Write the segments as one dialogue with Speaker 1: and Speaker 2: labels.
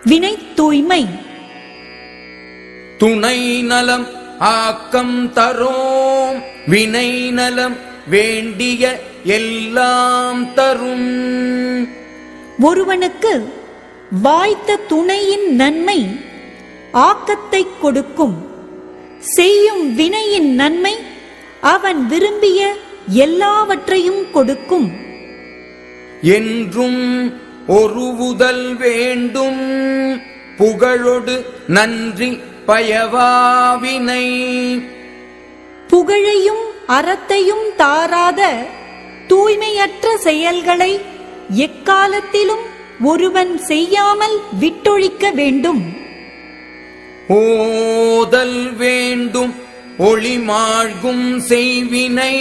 Speaker 1: வினை தூய்மை
Speaker 2: துணை நலம் ஆக்கம் தரோம் வினை நலம் வேண்டிய எல்லாம் தரும்
Speaker 1: ஒருவனுக்கு வாய்த்த துணையின் நன்மை ஆக்கத்தைக் கொடுக்கும் செய்யும் வினையின் நன்மை அவன் விரும்பிய எல்லாவற்றையும் கொடுக்கும்
Speaker 2: என்றும் ஒருவுதல் வேண்டும் புகழொடு நன்றி பயவாவினை
Speaker 1: புகழையும் அறத்தையும் தாராத தூய்மையற்ற செயல்களை எக்காலத்திலும் ஒருவன் செய்யாமல் விட்டொழிக்க வேண்டும்
Speaker 2: ஓதல் வேண்டும் ஒளிமாழ்கும் செய்வினை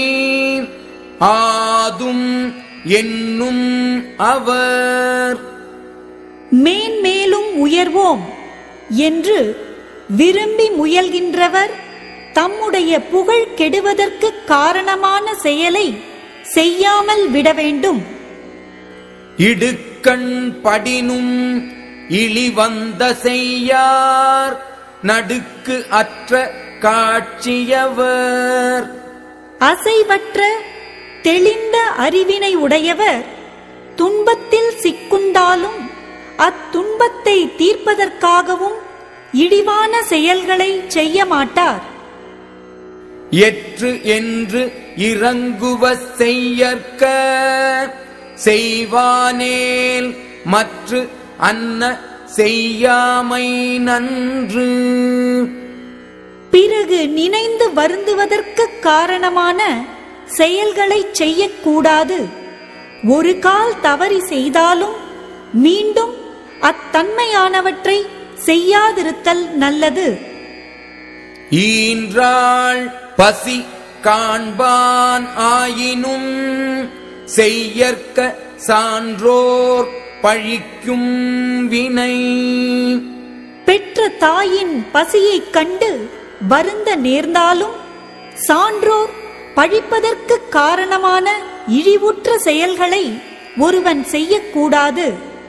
Speaker 2: ஆதும் என்னும் அவர்
Speaker 1: மேன்மேலும் உயர்வோம் என்று விரும்பி முயல்கின்றவர் தம்முடைய புகழ் கெடுவதற்கு காரணமான செயலை செய்யாமல் விட வேண்டும்
Speaker 2: இடுக்கண் படினும் இழிவந்த செய்யார் நடுக்கு அற்ற காட்சியவர்
Speaker 1: அசைவற்ற தெளிந்த அறிவினை உடையவர் துன்பத்தில் சிக்குண்டாலும் அத்துன்பத்தை தீர்ப்பதற்காகவும் இழிவான செயல்களை செய்ய மாட்டார்
Speaker 2: எற்று என்று இறங்குவ செய்யற்க செய்வானேல் மற்று அன்ன செய்யாமை நன்று
Speaker 1: பிறகு நினைந்து வருந்துவதற்கு காரணமான செயல்களை செய்யக்கூடாது ஒரு கால் தவறி செய்தாலும் மீண்டும் அத்தன்மையானவற்றை செய்யாதிருத்தல் நல்லது
Speaker 2: ஈன்றாள் பசி காண்பான் ஆயினும் செய்யற்க சான்றோர் பழிக்கும் வினை
Speaker 1: பெற்ற தாயின் பசியைக் கண்டு வருந்த நேர்ந்தாலும் சான்றோர் பழிப்பதற்கு காரணமான இழிவுற்ற செயல்களை ஒருவன் செய்யக்கூடாது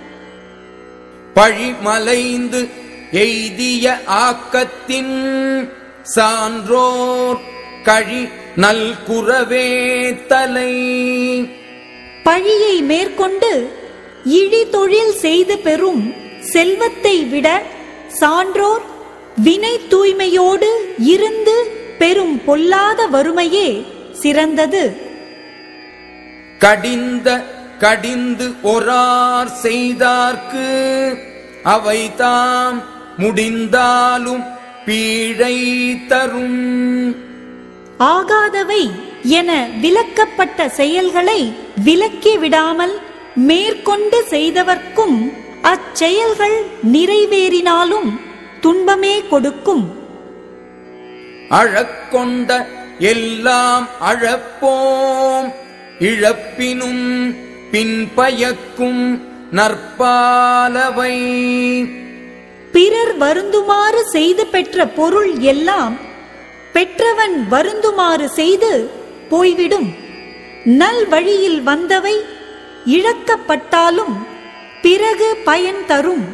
Speaker 2: பழிமலைந்து எய்திய ஆக்கத்தின் சான்றோர் கழி நல்குறவே தலை
Speaker 1: பழியை மேற்கொண்டு இழி தொழில் செய்து பெறும் செல்வத்தை விட சான்றோர் வினை தூய்மையோடு இருந்து பெறும் பொல்லாத வறுமையே சிறந்தது
Speaker 2: கடிந்த கடிந்து ஒரார் செய்தார்க்கு அவை தாம் முடிந்தாலும் பீழை தரும்
Speaker 1: ஆகாதவை என விலக்கப்பட்ட செயல்களை விலக்கி விடாமல் மேற்கொண்டு செய்தவர்க்கும் அச்செயல்கள் நிறைவேறினாலும் துன்பமே கொடுக்கும்
Speaker 2: அழக்கொண்ட எல்லாம் அழப்போம் இழப்பினும் பின்பயக்கும் நற்பாலவை
Speaker 1: பிறர் வருந்துமாறு செய்து பெற்ற பொருள் எல்லாம் பெற்றவன் வருந்துமாறு செய்து போய்விடும் நல் வழியில் வந்தவை இழக்கப்பட்டாலும் பிறகு பயன் தரும்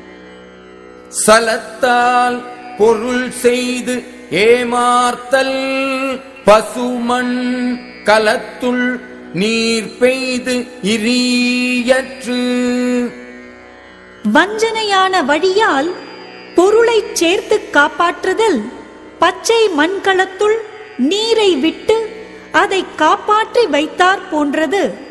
Speaker 2: சலத்தால் பொருள் செய்து ஏமார்த்தல் பசுமண் கலத்துள் நீர் பெய்து இரியற்று
Speaker 1: வஞ்சனையான வழியால் பொருளைச் சேர்த்து காப்பாற்றுதல் பச்சை மண்கலத்துள் நீரை விட்டு அதை காப்பாற்றி வைத்தார் போன்றது